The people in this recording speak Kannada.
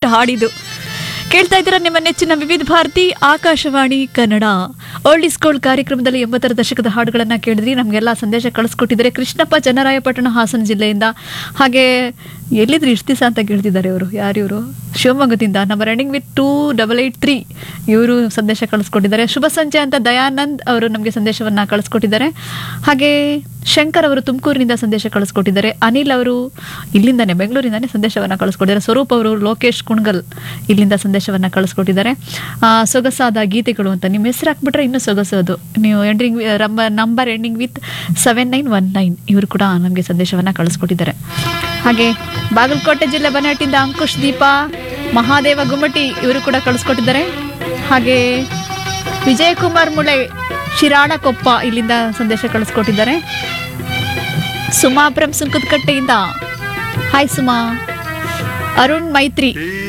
ಹಾಡಿದು ಕೇಳ್ತಾ ಇದ್ದೀರಾ ನಿಮ್ಮ ನೆಚ್ಚಿನ Vividh Bharati Akashvani Kannada old is gold ಕಾರ್ಯಕ್ರಮದಲ್ಲಿ ಎಂಬತ್ತರ ದಶಕದ ಹಾಡುಗಳನ್ನ ಕೇಳಿದ್ರಿ ನಮಗೆಲ್ಲ ಸಂದೇಶ ಕಳಿಸ್ಕೊಟ್ಟಿದ್ದಾರೆ ಕೃಷ್ಣಪ್ಪ ಚನ್ನರಾಯಪಟ್ಟಣ ಹಾಸನ ಜಿಲ್ಲೆಯಿಂದ ಹಾಗೆ ಎಲ್ಲಿದ್ರಿ ಇಷ್ಟು ದಿವಸ ಅಂತ ಕೇಳ್ತಿದ್ದಾರೆ ಇವರು ಯಾರಿವರು ಶಿವಮೊಗ್ಗದಿಂದ ನಮ್ಮ running with two double eight three ಇವರು ಸಂದೇಶ ಕಳಿಸ್ಕೊಟ್ಟಿದ್ದಾರೆ ಶುಭ ಸಂಜೆ ಅಂತ ದಯಾನಂದ್ ಅವರು ನಮಗೆ ಸಂದೇಶವನ್ನ ಕಳಿಸ್ಕೊಟ್ಟಿದ್ದಾರೆ ಹಾಗೆ ಶಂಕರ್ ಅವರು ತುಮಕೂರಿನಿಂದ ಸಂದೇಶ ಕಳಿಸ್ಕೊಟ್ಟಿದ್ದಾರೆ ಅನಿಲ್ ಅವರು ಇಲ್ಲಿಂದಾನೆ ಬೆಂಗಳೂರಿಂದಾನೆ ಸಂದೇಶವನ್ನ ಕಳಿಸ್ಕೊಟ್ಟಿದ್ದಾರೆ ಸ್ವರೂಪ್ ಅವರು ಲೋಕೇಶ್ ಕುಣ್ಗಲ್ ಇಲ್ಲಿಂದ ಸಂದೇಶವನ್ನ ಕಳಿಸ್ಕೊಟ್ಟಿದ್ದಾರೆ ಆ, ಸೊಗಸಾದ ಗೀತೆಗಳು ಅಂತ ನಿಮ್ಮ ಹೆಸರು ಹಾಕ್ಬಿಟ್ರೆ ಇನ್ನೂ ಸೊಗಸು ಅದು ನೀವು ending number ending with seven nine one nine ಇವರು ಕೂಡ ನಮಗೆ ಸಂದೇಶವನ್ನ ಕಳಿಸ್ಕೊಟ್ಟಿದ್ದಾರೆ ಹಾಗೆ ಬಾಗಲಕೋಟೆ ಜಿಲ್ಲೆ ಬನಹಟ್ಟಿಯಿಂದ ಅಂಕುಶ್ ದೀಪ ಮಹಾದೇವ ಗುಮ್ಮಟಿ ಇವರು ಕೂಡ ಕಳಿಸ್ಕೊಟ್ಟಿದ್ದಾರೆ ಹಾಗೆ ವಿಜಯಕುಮಾರ್ ಮುಳೆ ಶಿರಾಳಕೊಪ್ಪ ಇಲ್ಲಿಂದ ಸಂದೇಶ ಕಳಿಸ್ಕೊಟ್ಟಿದ್ದಾರೆ ಸುಮಾ ಪ್ರೇಮ್ ಸುಂಕದಕಟ್ಟೆಯಿಂದ ಹಾಯ್ ಸುಮಾ ಅರುಣ್ ಮೈತ್ರಿ